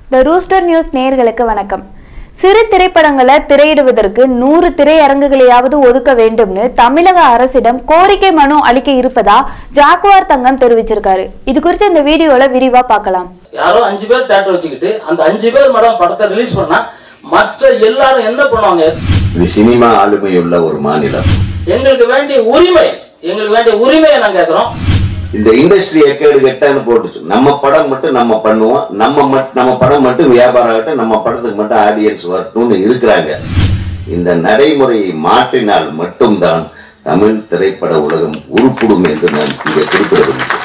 த Rooster news நேயர்களுக்கு வணக்கம் சிறு திரைப்படங்களை திரையிடுவதற்கு நூறு திரையரங்குகளையாவது ஒதுக்க வேண்டும்னு தமிழக அரசிடம் கோரிக்கை மனு அளிக்க இருப்பதா ஜாக்குவார் தங்கம் தெரிவிச்சிருக்காரு இது குறித்து இந்த வீடியோல விரிவா பார்க்கலாம் யாரோ அஞ்சு பேர் தேட்டர் வச்சுக்கிட்டு அந்த அஞ்சு பேர் மேடம் படத்தை ரிலீஸ் பண்ணா மற்ற எல்லாரும் என்ன பண்ணுவாங்க இது சினிமா ஆளுமையுள்ள ஒரு மாநிலம் எங்களுக்கு வேண்டிய உரிமை எங்களுக்கு வேண்டிய உரிமையை நான் கேட்கிறோம் இந்த இண்டஸ்ட்ரி எக்கேடு கெட்டான்னு போட்டுச்சு நம்ம படம் மட்டும் நம்ம பண்ணுவோம் நம்ம மட் நம்ம படம் மட்டும் வியாபாரம் ஆகட்டும் நம்ம படத்துக்கு மட்டும் ஆடியன்ஸ் வரட்டும்னு இருக்கிறாங்க இந்த நடைமுறையை மாற்றினால் மட்டும்தான் தமிழ் திரைப்பட உலகம் உருப்பிடும் என்று நான் இங்கே குறிப்பிட விரும்புகிறேன்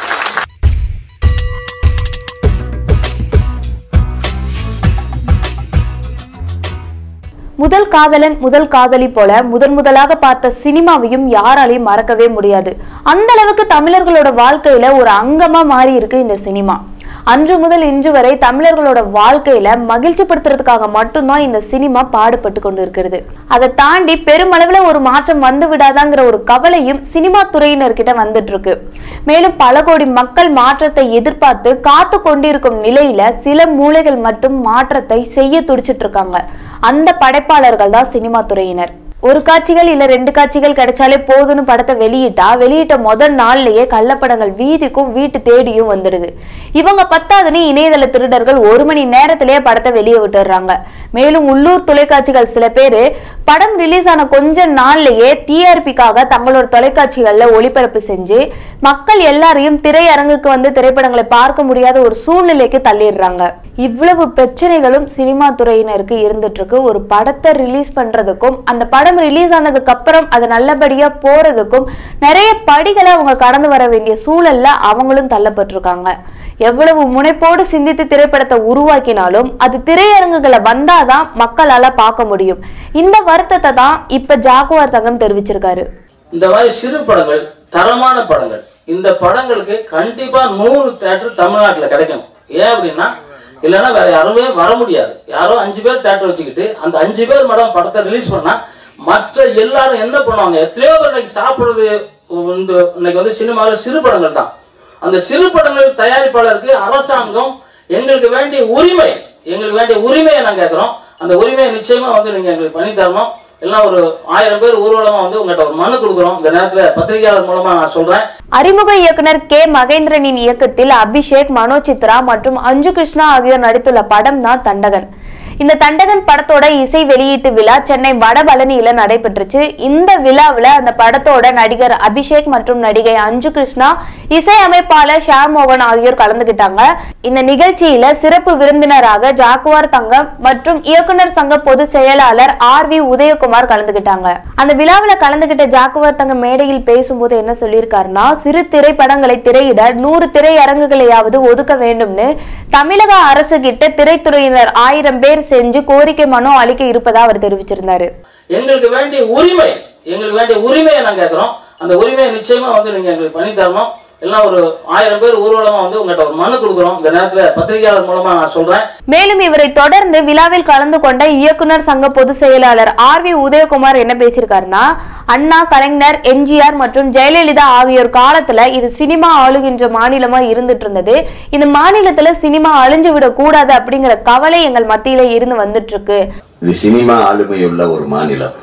முதல் காதலன் முதல் காதலி போல முதன் முதலாக பார்த்த சினிமாவையும் யாராலையும் மறக்கவே முடியாது அந்த அளவுக்கு தமிழர்களோட வாழ்க்கையில ஒரு அங்கமா மாறி இருக்கு இந்த சினிமா அன்று முதல் இன்று வரை தமிழர்களோட வாழ்க்கையில மகிழ்ச்சி படுத்துறதுக்காக மட்டும்தான் இந்த சினிமா பாடுபட்டு கொண்டு இருக்கிறது அதை தாண்டி பெருமளவுல ஒரு மாற்றம் வந்து விடாதாங்கிற ஒரு கவலையும் சினிமா துறையினர்கிட்ட வந்துட்டு இருக்கு மேலும் பல கோடி மக்கள் மாற்றத்தை எதிர்பார்த்து காத்து கொண்டிருக்கும் நிலையில சில மூளைகள் மட்டும் மாற்றத்தை செய்ய துடிச்சிட்டு இருக்காங்க அந்த படைப்பாளர்கள் தான் சினிமா துறையினர் ஒரு காட்சிகள் இல்ல ரெண்டு காட்சிகள் கிடைச்சாலே போதும்னு படத்தை வெளியிட்டா வெளியிட்ட முதல் நாள்லயே கள்ளப்படங்கள் வீதிக்கும் வீட்டு தேடியும் வந்துடுது இவங்க பத்தாதுன்னு இணையதள திருடர்கள் ஒரு மணி நேரத்திலேயே படத்தை வெளியே விட்டுடுறாங்க மேலும் உள்ளூர் தொலைக்காட்சிகள் சில பேரு படம் ரிலீஸ் ஆன கொஞ்ச நாள்லயே டிஆர்பிக்காக தங்களோட தொலைக்காட்சிகள்ல ஒளிபரப்பு செஞ்சு மக்கள் எல்லாரையும் திரையரங்குக்கு வந்து திரைப்படங்களை பார்க்க முடியாத ஒரு சூழ்நிலைக்கு தள்ளிடுறாங்க இவ்வளவு பிரச்சனைகளும் சினிமா துறையினருக்கு இருந்துட்டு இருக்கு ஒரு படத்தை ரிலீஸ் பண்றதுக்கும் அந்த படம் ரிலீஸ் ஆனதுக்கு அப்புறம் அது நல்லபடியா போறதுக்கும் நிறைய படிகளை அவங்க கடந்து வர வேண்டிய சூழல்ல அவங்களும் தள்ளப்பட்டிருக்காங்க எவ்வளவு முனைப்போடு சிந்தித்து திரைப்படத்தை உருவாக்கினாலும் அது திரையரங்குகளை வந்தாதான் மக்களால பார்க்க முடியும் இந்த வருத்தத்தை தான் இப்ப ஜாகுவார் தங்கம் தெரிவிச்சிருக்காரு இந்த மாதிரி சிறு படங்கள் தரமான படங்கள் இந்த படங்களுக்கு கண்டிப்பா நூறு தேட்டர் தமிழ்நாட்டுல கிடைக்கணும் ஏன் அப்படின்னா இல்லைன்னா வேற யாருமே வர முடியாது யாரோ அஞ்சு பேர் தேட்டர் வச்சுக்கிட்டு அந்த அஞ்சு பேர் மேடம் படத்தை ரிலீஸ் பண்ணா மற்ற எல்லாரும் என்ன பண்ணுவாங்க எத்தனையோ பேர் இன்னைக்கு சாப்பிடுறது இந்த இன்னைக்கு வந்து சினிமாவில் சிறு படங்கள் தான் அந்த சிறு படங்கள் தயாரிப்பாளருக்கு அரசாங்கம் எங்களுக்கு வேண்டிய உரிமை எங்களுக்கு வேண்டிய உரிமையை நான் கேட்குறோம் அந்த உரிமையை நிச்சயமா வந்து நீங்க எங்களுக்கு பண்ணி தரணும் எல்லாம் ஒரு ஆயிரம் பேர் ஊர்வலமா வந்து உங்கள்கிட்ட ஒரு மனு கொடுக்குறோம் இந்த நேரத்துல பத்திரிகையாளர் மூலமா நான் சொல்றேன் அறிமுக இயக்குனர் கே மகேந்திரனின் இயக்கத்தில் அபிஷேக் மனோ சித்ரா மற்றும் அஞ்சு கிருஷ்ணா ஆகியோர் நடித்துள்ள படம் தான் தண்டகன் இந்த தண்டகன் படத்தோட இசை வெளியீட்டு விழா சென்னை வடபழனியில நடைபெற்றுச்சு இந்த விழாவுல அந்த படத்தோட நடிகர் அபிஷேக் மற்றும் நடிகை அஞ்சு கிருஷ்ணா இசை அமைப்பாளர் ஷியாம் மோகன் ஆகியோர் கலந்துகிட்டாங்க இந்த நிகழ்ச்சியில சிறப்பு விருந்தினராக ஜாக்குவார் தங்கம் மற்றும் இயக்குனர் சங்க பொதுச் செயலாளர் ஆர் வி உதயகுமார் கலந்துகிட்டாங்க அந்த விழாவுல கலந்துகிட்ட ஜாக்குவார் தங்கம் மேடையில் பேசும்போது என்ன சொல்லியிருக்காருன்னா சிறு திரைப்படங்களை திரையிட நூறு திரையரங்குகளையாவது ஒதுக்க வேண்டும்னு தமிழக அரசு கிட்ட திரைத்துறையினர் ஆயிரம் பேர் செஞ்சு கோரிக்கை மனு அளிக்க இருப்பதா அவர் தெரிவிச்சிருந்தாரு எங்களுக்கு வேண்டிய உரிமை எங்களுக்கு வேண்டிய உரிமையை நான் கேட்குறோம் அந்த உரிமையை நிச்சயமா வந்து நீங்க எங்களுக்கு பண்ணி தரணும் எல்லாம் ஒரு ஆயிரம் பேர் ஊர்வலமா வந்து உங்கள்கிட்ட ஒரு மனு கொடுக்குறோம் இந்த நேரத்துல பத்திரிகையாளர் மூலமா நான் சொல்றேன் மேலும் இவரை தொடர்ந்து விழாவில் கலந்து கொண்ட இயக்குனர் சங்க பொதுச் செயலாளர் ஆர் வி உதயகுமார் என்ன பேசியிருக்காருன்னா அண்ணா கலைஞர் எம்ஜிஆர் மற்றும் ஜெயலலிதா ஆகியோர் காலத்துல இது சினிமா ஆளுகின்ற மாநிலமா இருந்துட்டு இருந்தது இந்த மாநிலத்துல சினிமா அழிஞ்சு விடக் கூடாது அப்படிங்கிற கவலை எங்கள் மத்தியில இருந்து வந்துட்டு இருக்கு இது சினிமா ஆளுமையுள்ள ஒரு மாநிலம்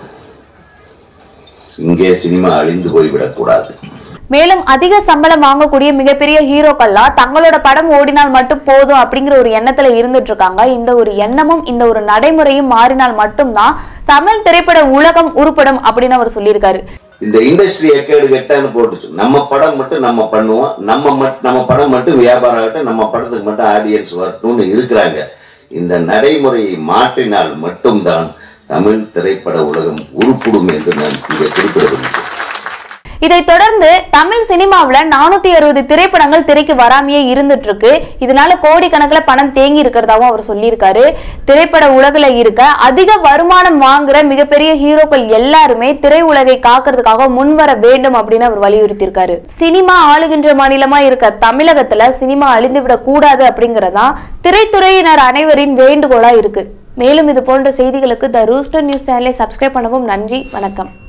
இங்கே சினிமா அழிந்து போய்விடக்கூடாது மேலும் அதிக சம்பளம் வாங்கக்கூடிய மிகப்பெரிய ஹீரோக்கள்லாம் தங்களோட படம் ஓடினால் மட்டும் போதும் அப்படிங்கிற ஒரு எண்ணத்துல இருந்துட்டு இருக்காங்க இந்த ஒரு எண்ணமும் இந்த ஒரு நடைமுறையும் மாறினால் மட்டும்தான் தமிழ் திரைப்பட உலகம் உருப்படும் அப்படின்னு அவர் சொல்லியிருக்காரு இந்த இண்டஸ்ட்ரி எக்கேடு கெட்டான்னு போட்டுச்சு நம்ம படம் மட்டும் நம்ம பண்ணுவோம் நம்ம மட் நம்ம படம் மட்டும் வியாபாரம் ஆகட்டும் நம்ம படத்துக்கு மட்டும் ஆடியன்ஸ் வரட்டும்னு இருக்கிறாங்க இந்த நடைமுறையை மாற்றினால் மட்டும்தான் தமிழ் திரைப்பட உலகம் உருப்பிடும் என்று நான் இங்கே குறிப்பிட விரும்புகிறேன் இதைத் தொடர்ந்து தமிழ் சினிமாவுல நானூத்தி அறுபது திரைப்படங்கள் திரைக்கு வராமையே இருந்துட்டு இருக்கு இதனால கோடிக்கணக்கில் பணம் தேங்கி இருக்கிறதாவும் அவர் சொல்லியிருக்காரு திரைப்பட உலகில் இருக்க அதிக வருமானம் வாங்குற மிகப்பெரிய ஹீரோக்கள் எல்லாருமே திரை உலகை காக்கிறதுக்காக முன்வர வேண்டும் அப்படின்னு அவர் வலியுறுத்தியிருக்காரு சினிமா ஆளுகின்ற மாநிலமா இருக்க தமிழகத்துல சினிமா அழிந்து விடக் கூடாது அப்படிங்கறதான் திரைத்துறையினர் அனைவரின் வேண்டுகோளா இருக்கு மேலும் இது போன்ற செய்திகளுக்கு த ரூஸ்டர் நியூஸ் சேனலை சப்ஸ்கிரைப் பண்ணவும் நன்றி வணக்கம்